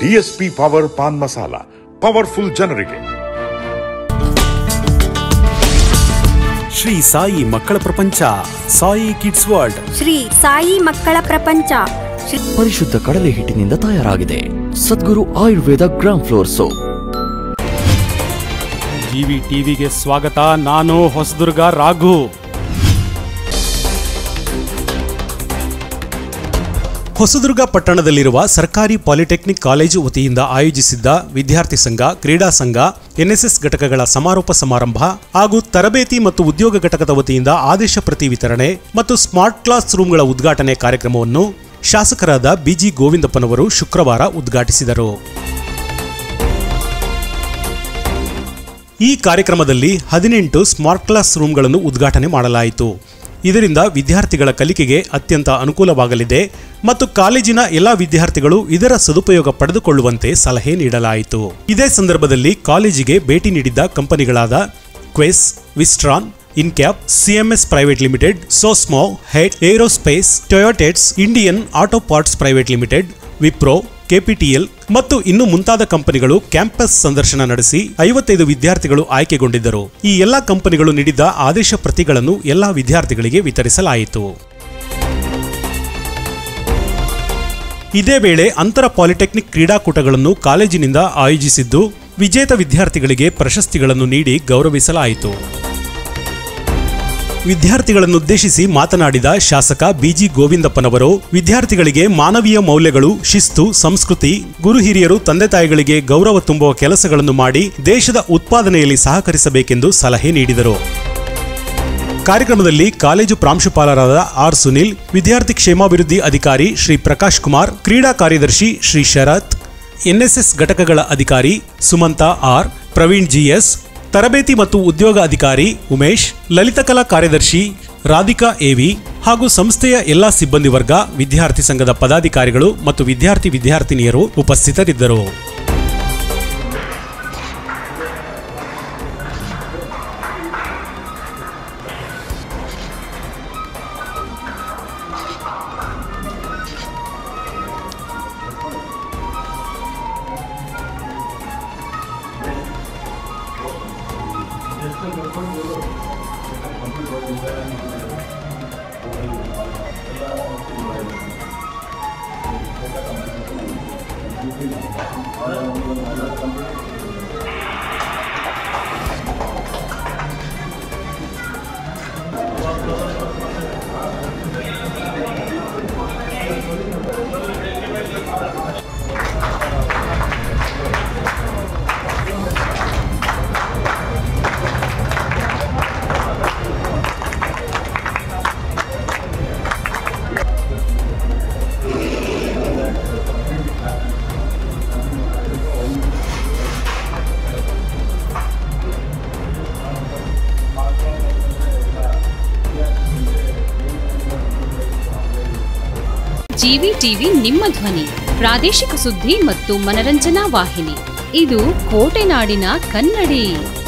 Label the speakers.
Speaker 1: DSP power pan masala powerful ಜನರಿಗೆ
Speaker 2: ಶ್ರೀ ಸಾಯಿ ಮಕ್ಕಳ ಪ್ರಪಂಚ ಸಾಯಿ ಕಿಡ್ಸ್ ವರ್ಲ್ಡ್
Speaker 3: ಶ್ರೀ ಸಾಯಿ ಮಕ್ಕಳ ಪ್ರಪಂಚ ಶ್ರೀ
Speaker 4: ಪರಿಶುದ್ಧ ಕಡಲೆ ಹಿಟ್ಟಿನಿಂದ ತಯಾರಾಗಿದೆ Sadhguru Ayurveda gram flour soap
Speaker 2: GV ಟಿವಿಗೆ ಸ್ವಾಗತ ನಾನು ಹೊಸದುರ್ಗ ರಾಘು ಹೊಸದುರ್ಗ ಪಟ್ಟಣದಲ್ಲಿರುವ ಸರ್ಕಾರಿ ಪಾಲಿಟೆಕ್ನಿಕ್ ಕಾಲೇಜು ವತಿಯಿಂದ ಆಯೋಜಿಸಿದ್ದ ವಿದ್ಯಾರ್ಥಿ ಸಂಘ ಕ್ರೀಡಾ ಸಂಘ ಎನ್ಎಸ್ಎಸ್ ಘಟಕಗಳ ಸಮಾರೋಪ ಸಮಾರಂಭ ಹಾಗೂ ತರಬೇತಿ ಮತ್ತು ಉದ್ಯೋಗ ಘಟಕದ ವತಿಯಿಂದ ಆದೇಶ ಪ್ರತಿ ವಿತರಣೆ ಮತ್ತು ಸ್ಮಾರ್ಟ್ ಕ್ಲಾಸ್ ರೂಮ್ಗಳ ಉದ್ಘಾಟನೆ ಕಾರ್ಯಕ್ರಮವನ್ನು ಶಾಸಕರಾದ ಬಿಜಿ ಗೋವಿಂದಪ್ಪನವರು ಶುಕ್ರವಾರ ಉದ್ಘಾಟಿಸಿದರು ಈ ಕಾರ್ಯಕ್ರಮದಲ್ಲಿ ಹದಿನೆಂಟು ಸ್ಮಾರ್ಟ್ ಕ್ಲಾಸ್ ರೂಮ್ಗಳನ್ನು ಉದ್ಘಾಟನೆ ಮಾಡಲಾಯಿತು ಇದರಿಂದ ವಿದ್ಯಾರ್ಥಿಗಳ ಕಲಿಕೆಗೆ ಅತ್ಯಂತ ಅನುಕೂಲವಾಗಲಿದೆ ಮತ್ತು ಕಾಲೇಜಿನ ಎಲ್ಲಾ ವಿದ್ಯಾರ್ಥಿಗಳು ಇದರ ಸದುಪಯೋಗ ಪಡೆದುಕೊಳ್ಳುವಂತೆ ಸಲಹೆ ನೀಡಲಾಯಿತು ಇದೇ ಸಂದರ್ಭದಲ್ಲಿ ಕಾಲೇಜಿಗೆ ಭೇಟಿ ನೀಡಿದ್ದ ಕಂಪನಿಗಳಾದ Quess Wistron Incap CMS private limited ಸೋಸ್ಮೋ head aerospace Toyotetsu Indian auto parts private limited Wipro KPTL ಮತ್ತು ಇನ್ನು ಮುಂತಾದ ಕಂಪನಿಗಳು ಕ್ಯಾಂಪಸ್ ಸಂದರ್ಶನ ನಡೆಸಿ ಐವತ್ತೈದು ವಿದ್ಯಾರ್ಥಿಗಳು ಆಯ್ಕೆಗೊಂಡಿದ್ದರು ಈ ಎಲ್ಲಾ ಕಂಪನಿಗಳು ನೀಡಿದ್ದ ಆದೇಶ ಪ್ರತಿಗಳನ್ನು ಎಲ್ಲಾ ವಿದ್ಯಾರ್ಥಿಗಳಿಗೆ ವಿತರಿಸಲಾಯಿತು ಇದೇ ವೇಳೆ ಅಂತರ ಪಾಲಿಟೆಕ್ನಿಕ್ ಕ್ರೀಡಾಕೂಟಗಳನ್ನು ಕಾಲೇಜಿನಿಂದ ಆಯೋಜಿಸಿದ್ದು ವಿಜೇತ ವಿದ್ಯಾರ್ಥಿಗಳಿಗೆ ಪ್ರಶಸ್ತಿಗಳನ್ನು ನೀಡಿ ಗೌರವಿಸಲಾಯಿತು ವಿದ್ಯಾರ್ಥಿಗಳನ್ನುದ್ದೇಶಿಸಿ ಮಾತನಾಡಿದ ಶಾಸಕ ಬಿಜಿ ಗೋವಿಂದಪ್ಪನವರು ವಿದ್ಯಾರ್ಥಿಗಳಿಗೆ ಮಾನವೀಯ ಮೌಲ್ಯಗಳು ಶಿಸ್ತು ಸಂಸ್ಕೃತಿ ಗುರು ಹಿರಿಯರು ತಂದೆ ತಾಯಿಗಳಿಗೆ ಗೌರವ ತುಂಬುವ ಕೆಲಸಗಳನ್ನು ಮಾಡಿ ದೇಶದ ಉತ್ಪಾದನೆಯಲ್ಲಿ ಸಹಕರಿಸಬೇಕೆಂದು ಸಲಹೆ ನೀಡಿದರು ಕಾರ್ಯಕ್ರಮದಲ್ಲಿ ಕಾಲೇಜು ಪ್ರಾಂಶುಪಾಲರಾದ ಆರ್ ಸುನಿಲ್ ವಿದ್ಯಾರ್ಥಿ ಕ್ಷೇಮಾಭಿವೃದ್ಧಿ ಅಧಿಕಾರಿ ಶ್ರೀ ಪ್ರಕಾಶ್ ಕುಮಾರ್ ಕ್ರೀಡಾ ಕಾರ್ಯದರ್ಶಿ ಶ್ರೀ ಶರತ್ ಎನ್ಎಸ್ಎಸ್ ಘಟಕಗಳ ಅಧಿಕಾರಿ ಸುಮಂತಾ ಆರ್ ಪ್ರವೀಣ್ ಜಿಎಸ್ ತರಬೇತಿ ಮತ್ತು ಉದ್ಯೋಗ ಅಧಿಕಾರಿ ಉಮೇಶ್ ಲಲಿತಕಲಾ ಕಾರ್ಯದರ್ಶಿ ರಾಧಿಕಾ ಎವಿ ಹಾಗೂ ಸಂಸ್ಥೆಯ ಎಲ್ಲಾ ಸಿಬ್ಬಂದಿ ವರ್ಗ ವಿದ್ಯಾರ್ಥಿ ಸಂಘದ ಪದಾಧಿಕಾರಿಗಳು ಮತ್ತು ವಿದ್ಯಾರ್ಥಿ ವಿದ್ಯಾರ್ಥಿನಿಯರು ಉಪಸ್ಥಿತರಿದ್ದರು
Speaker 5: ಜಿವಿ ಟಿವಿ ನಿಮ್ಮ ಧ್ವನಿ ಪ್ರಾದೇಶಿಕ ಸುದ್ದಿ ಮತ್ತು ಮನರಂಜನಾ ವಾಹಿನಿ ಇದು ಕೋಟೆನಾಡಿನ ಕನ್ನಡಿ